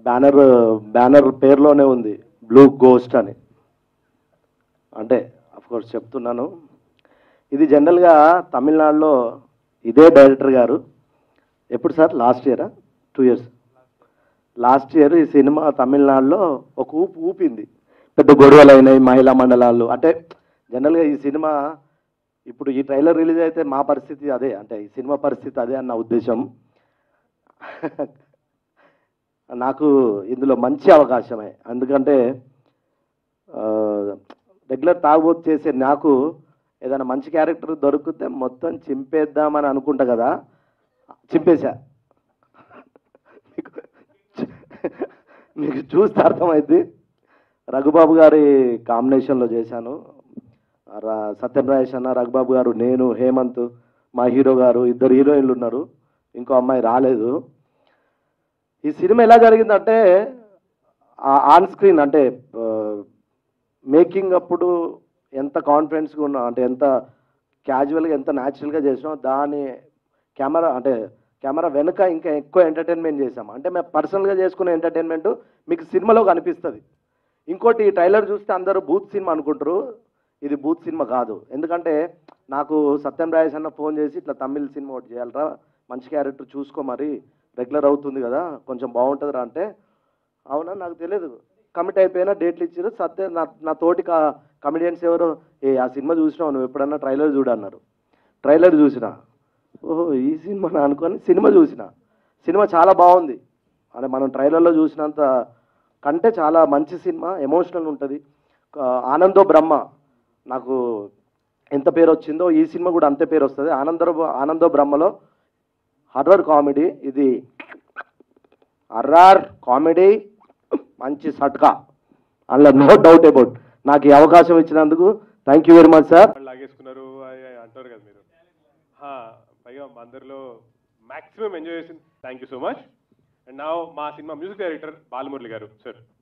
banner banner పేరులోనే ఉంది blue ghost అని అంటే కోర్స్ చెప్తున్నాను ఇది జనరల్గా తమిళనాడులో ఇదే డైరెక్టర్ గారు ఎప్పుడు సార్ లాస్ట్ ఇయరా టూ ఇయర్స్ లాస్ట్ ఇయర్ ఈ సినిమా తమిళనాడులో ఒక ఊపు ఊపింది పెద్ద గొడవలు అయినాయి మహిళా మండలాలు అంటే జనరల్గా ఈ సినిమా ఇప్పుడు ఈ ట్రైలర్ రిలీజ్ అయితే మా పరిస్థితి అదే అంటే ఈ సినిమా పరిస్థితి అదే అన్న ఉద్దేశం నాకు ఇందులో మంచి అవకాశమే ఎందుకంటే రెగ్యులర్ తాగుబోతు చేసే నాకు ఏదైనా మంచి క్యారెక్టర్ దొరికితే మొత్తం చింపేద్దామని అనుకుంటా కదా చింపేశా మీకు మీకు చూస్తే అర్థమైంది రఘుబాబు గారి కాంబినేషన్లో చేశాను రా- సత్యం రాజేష్ అన్న రఘుబాబు గారు నేను హేమంత్ మా హీరో గారు ఇద్దరు హీరోయిన్లు ఉన్నారు ఇంకో అమ్మాయి రాలేదు ఈ సినిమా ఎలా జరిగిందంటే ఆన్ స్క్రీన్ అంటే మేకింగ్ అప్పుడు ఎంత కాన్ఫిడెన్స్గా ఉన్నా అంటే ఎంత క్యాజువల్గా ఎంత న్యాచురల్గా చేసినాం దాని కెమెరా అంటే కెమెరా వెనుక ఇంకా ఎక్కువ ఎంటర్టైన్మెంట్ చేసాం అంటే మేము పర్సనల్గా చేసుకునే ఎంటర్టైన్మెంట్ మీకు సినిమాలో కనిపిస్తుంది ఇంకోటి ఈ ట్రైలర్ చూస్తే అందరూ బూత్ సినిమా అనుకుంటారు ఇది బూత్ సినిమా కాదు ఎందుకంటే నాకు సత్యం రాజేష్ అన్న ఫోన్ చేసి ఇట్లా తమిళ సినిమా ఒకటి చేయాలరా మంచి క్యారెక్టర్ చూసుకో మరి రెగ్యులర్ అవుతుంది కదా కొంచెం బాగుంటుందిరా అంటే అవునా నాకు తెలియదు కమిట్ అయిపోయినా డేట్లు ఇచ్చారు సత్య నా నా తోటి కమిడియన్స్ ఎవరు ఏ ఆ సినిమా చూసినావు నువ్వు ఎప్పుడన్నా ట్రైలర్ చూడన్నారు ట్రైలర్ చూసిన ఓహో ఈ సినిమా నా అనుకొని సినిమా చూసిన సినిమా చాలా బాగుంది అంటే మనం ట్రైలర్లో చూసినంత కంటే చాలా మంచి సినిమా ఎమోషనల్ ఉంటుంది ఆనందో బ్రహ్మ నాకు ఎంత పేరు వచ్చిందో ఈ సినిమా కూడా అంతే పేరు వస్తుంది ఆనంద ఆనందో బ్రహ్మలో హర్రర్ కామెడీ ఇది హర్రర్ కామెడీ మంచి సట్కా అందులో నో డౌట్ అబౌట్ నాకు ఈ అవకాశం ఇచ్చినందుకు thank you very much sir వాళ్ళు లాగేసుకున్నారు అని అంటారు కదా మీరు హా, పైగా మా అందరిలో మాక్సిమం ఎంజాయ్ చేసింది thank you so much and నా మా సినిమా మ్యూజిక్ డైరెక్టర్ బాలమురళి గారు సార్